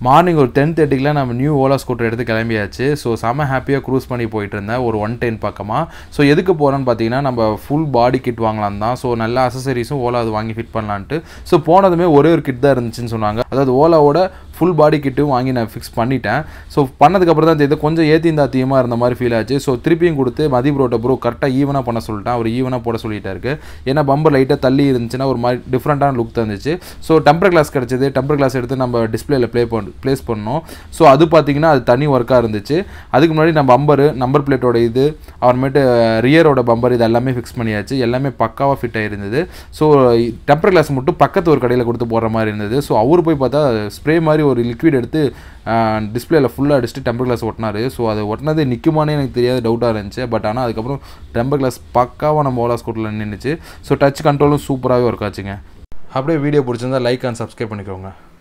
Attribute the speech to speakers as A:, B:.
A: morning ஒரு ten தேர்ட்டிக்கெலாம் நம்ம new Ola scooter எடுத்து கிளம்பியாச்சு ஸோ செம ஹாப்பியாக க்ரூஸ் பண்ணி போயிட்டு இருந்தேன் ஒரு ஒன் டென் பக்கமாக ஸோ எதுக்கு போகிறோன்னு பார்த்தீங்கன்னா நம்ம ஃபுல் பாடி கிட் வாங்கலாம் தான் ஸோ நல்ல அசசரிஸும் ஓலா அது வாங்கி ஃபிட் பண்ணலான்ட்டு ஸோ போனதுமே ஒரே ஒரு கிட் தான் இருந்துச்சுன்னு சொன்னாங்க அதாவது ஓலாவோட ஃபுல் பாடி கிட்டும் வாங்கி நான் ஃபிக்ஸ் பண்ணிட்டேன் ஸோ பண்ணதுக்கப்புறம் தான் தெரியுது கொஞ்சம் ஏத்தி தாத்தியமாக இருந்த மாதிரி ஃபீல் ஆச்சு ஸோ திருப்பியும் கொடுத்து மதி ப்ரோட்ட ப்ரோ கரெக்டாக ஈவனாக பண்ண சொல்லிட்டேன் அவர் ஈவனாக போட சொல்லிட்டாருக்கு ஏன்னா பம்பர் லைட்டாக தள்ளி இருந்துச்சுன்னா ஒரு மாதிரி டிஃப்ரெண்ட்டான லுக் தந்துச்சு ஸோ டெம்பர் கிளாஸ் கிடச்சிது டெம்பர் கிளாஸ் எடுத்து நம்ம டிஸ்பிளேல ப்ளே பண்ண ப்ளேஸ் பண்ணோம் ஸோ அது பார்த்தீங்கன்னா அது தனி ஒர்க்காக இருந்துச்சு அதுக்கு முன்னாடி நம்ம பம்பரு நம்பர் பிளேட்டோட இது அப்புறமேட்டு ரியரோட பம்பர் இது எல்லாமே ஃபிக்ஸ் பண்ணியாச்சு எல்லாமே பக்காவாக ஃபிட் ஆகிருந்தது ஸோ டெம்பர் கிளாஸ் மட்டும் பக்கத்து ஒரு கடையில் கொடுத்து போடுற மாதிரி இருந்தது ஸோ அவர் போய் பார்த்தா ஸ்ப்ரே மாதிரி ஒரு லிக்விட் எடுத்து டிஸ்பிளேல ஃபுல்லாக அடிச்சுட்டு டெம்பர் கிளாஸ் ஒட்டினாரு ஸோ அது ஒட்டினது நிற்குமானே எனக்கு தெரியாது டவுட்டாக இருந்துச்சு பட் ஆனால் அதுக்கப்புறம் டெம்பர் கிளாஸ் பக்காவாக நம்ம ஓலா ஸ்கூட்டில் நின்றுச்சு ஸோ டச் கண்ட்ரோலும் சூப்பராகவே ஒர்க் ஆச்சுங்க அப்படியே வீடியோ பிடிச்சிருந்தா லைக் அண்ட் சப்ஸ்கிரைப் பண்ணிக்கோங்க